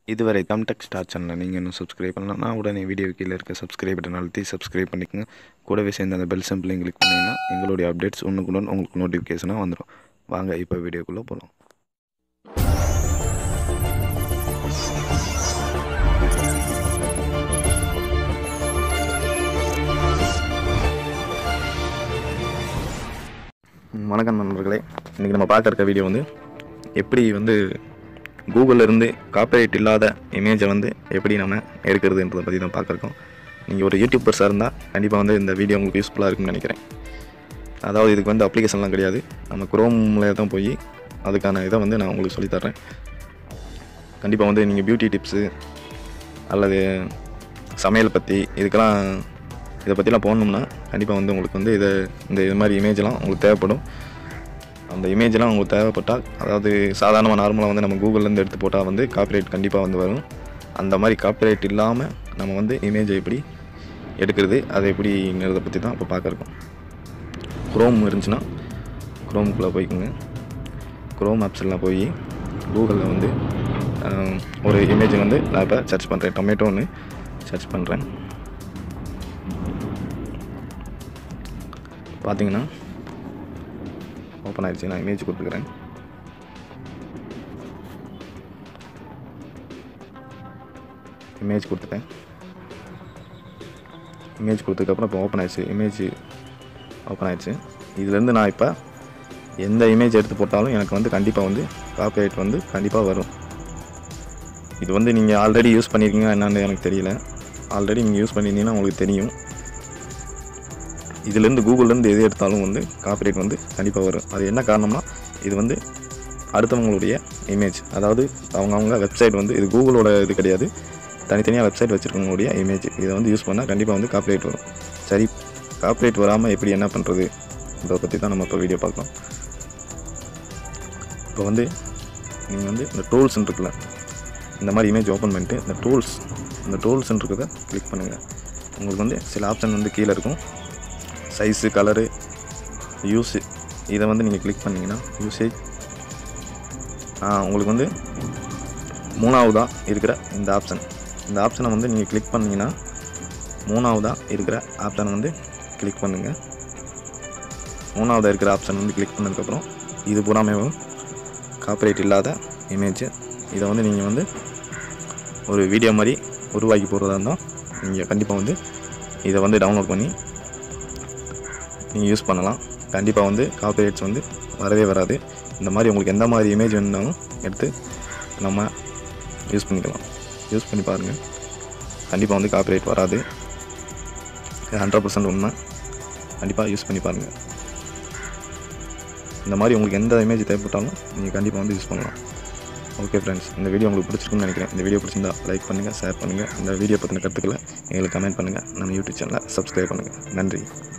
இதுவரை தம்டெக் ஸ்டார் சேனலை நீங்கள் இன்னும் சப்ஸ்கிரைப் பண்ணலன்னா உடனே வீடியோ கீழே இருக்க சப்ஸ்கிரைப் பட்டன் அழுத்தி சப்ஸ்கிரைப் பண்ணிக்கோங்க கூடவே சேர்ந்து அந்த பெல் சிம்பிளையும் கிளிக் பண்ணிங்கன்னா எங்களுடைய அப்டேட்ஸ் ஒன்றுக்குடன் உங்களுக்கு நோட்டிஃபிகேஷனாக வந்துடும் வாங்க இப்போ வீடியோக்குள்ளே போகலாம் வணக்கம் நண்பர்களே இன்றைக்கி நம்ம பார்க்க இருக்க வீடியோ வந்து எப்படி வந்து கூகுளில் இருந்து காப்பிரைட் இல்லாத இமேஜை வந்து எப்படி நம்ம எடுக்கிறதுன்றதை பற்றி தான் பார்க்குறோம் நீங்கள் ஒரு யூடியூபர்ஸாக இருந்தால் கண்டிப்பாக வந்து இந்த வீடியோ உங்களுக்கு யூஸ்ஃபுல்லாக இருக்கும்னு நினைக்கிறேன் அதாவது இதுக்கு வந்து அப்ளிகேஷன்லாம் கிடையாது நம்ம குரோமில் தான் போய் அதுக்கான இதை வந்து நான் உங்களுக்கு சொல்லித்தரேன் கண்டிப்பாக வந்து நீங்கள் பியூட்டி டிப்ஸு அல்லது சமையல் பற்றி இதுக்கெல்லாம் இதை பற்றிலாம் போகணும்னா கண்டிப்பாக வந்து உங்களுக்கு வந்து இதை இந்த இது மாதிரி இமேஜ்லாம் உங்களுக்கு தேவைப்படும் அந்த இமேஜ்லாம் உங்களுக்கு தேவைப்பட்டால் அதாவது சாதாரணமாக நார்மலாக வந்து நம்ம கூகுள்லேருந்து எடுத்து போட்டால் வந்து காப்பிரைட் கண்டிப்பாக வந்து வரும் அந்த மாதிரி காப்பிரைட் இல்லாமல் நம்ம வந்து இமேஜை எப்படி எடுக்கிறது அதை எப்படிங்கிறத பற்றி தான் இப்போ பார்க்குறோம் குரோம் இருந்துச்சுன்னா குரோமுக்குள்ளே போய்க்குங்க குரோம் ஆப்ஸ்லாம் போய் கூகுளில் வந்து ஆஹ், ஒரு இமேஜ் வந்து நான் இப்போ சர்ச் பண்ணுறேன் டொமேட்டோன்னு சர்ச் பண்ணுறேன் பார்த்தீங்கன்னா ஓப்பன் ஆயிடுச்சு நான் இமேஜ் கொடுத்துக்கிறேன் இமேஜ் கொடுத்துட்டேன் இமேஜ் கொடுத்ததுக்கப்புறம் இப்போ ஓப்பன் ஆயிடுச்சு இமேஜ் ஓப்பன் ஆயிடுச்சு இதுலேருந்து நான் இப்போ எந்த இமேஜ் எடுத்து போட்டாலும் எனக்கு வந்து கண்டிப்பாக வந்து காப்பிரைட் வந்து கண்டிப்பாக வரும் இது வந்து நீங்கள் ஆல்ரெடி யூஸ் பண்ணியிருக்கீங்க என்னன்னு எனக்கு தெரியல ஆல்ரெடி நீங்கள் யூஸ் பண்ணியிருந்தீங்கன்னா உங்களுக்கு தெரியும் இதுலேருந்து கூகுள்லேருந்து எது எடுத்தாலும் வந்து காப்பிரைட் வந்து கண்டிப்பாக வரும் அது என்ன காரணம்னா இது வந்து அடுத்தவங்களுடைய இமேஜ் அதாவது அவங்கவுங்க வெப்சைட் வந்து இது கூகுளோட இது கிடையாது தனித்தனியாக வெப்சைட் வச்சுருக்கவங்களுடைய இமேஜ் இதை வந்து யூஸ் பண்ணால் கண்டிப்பாக வந்து காப்பிரைட் வரும் சரி காப்பிரைட் வராமல் எப்படி என்ன பண்ணுறது இதை பற்றி தான் நம்ம இப்போ வீடியோ பார்க்கலாம் இப்போ வந்து நீங்கள் வந்து இந்த டூல்ஸ் இருக்குல்ல இந்த மாதிரி இமேஜ் ஓப்பன் பண்ணிட்டு இந்த டூல்ஸ் இந்த டூல்ஸ் இருக்கிறத கிளிக் பண்ணுங்கள் உங்களுக்கு வந்து சில ஆப்ஷன் வந்து கீழே இருக்கும் சைஸு கலரு யூஸு இதை வந்து நீங்கள் கிளிக் பண்ணிங்கன்னா யூசேஜ் உங்களுக்கு வந்து மூணாவதாக இருக்கிற இந்த ஆப்ஷன் இந்த ஆப்ஷனை வந்து நீங்கள் கிளிக் பண்ணிங்கன்னா மூணாவதாக இருக்கிற ஆப்ஷனை வந்து கிளிக் பண்ணுங்கள் மூணாவதாக இருக்கிற ஆப்ஷன் வந்து கிளிக் பண்ணதுக்கப்புறம் இது பூராமே காப்பிரைட் இல்லாத இமேஜ் இதை வந்து நீங்கள் வந்து ஒரு வீடியோ மாதிரி உருவாக்கி போடுறதா இருந்தால் நீங்கள் கண்டிப்பாக வந்து இதை வந்து டவுன்லோட் பண்ணி நீங்கள் யூஸ் பண்ணலாம் கண்டிப்பாக வந்து காப்பிரைட்ஸ் வந்து வரவே வராது இந்த மாதிரி உங்களுக்கு எந்த மாதிரி இமேஜ் வேணுனாலும் எடுத்து நம்ம யூஸ் பண்ணிக்கலாம் யூஸ் பண்ணி பாருங்கள் கண்டிப்பாக வந்து காப்பிரைட் வராது ஹண்ட்ரட் பர்சன்ட் உண்மை கண்டிப்பாக யூஸ் பண்ணி பாருங்கள் இந்த மாதிரி உங்களுக்கு எந்த இமேஜ் தேவைப்பட்டாலும் நீங்கள் கண்டிப்பாக வந்து யூஸ் பண்ணலாம் ஓகே ஃப்ரெண்ட்ஸ் இந்த வீடியோ உங்களுக்கு பிடிச்சிருக்குன்னு நினைக்கிறேன் இந்த வீடியோ பிடிச்சிருந்தா லைக் பண்ணுங்கள் ஷேர் பண்ணுங்கள் இந்த வீடியோ பற்றின கருத்துக்களை எங்களுக்கு கமெண்ட் பண்ணுங்கள் நம்ம யூடியூப் சேனலை சப்ஸ்கிரைப் பண்ணுங்கள் நன்றி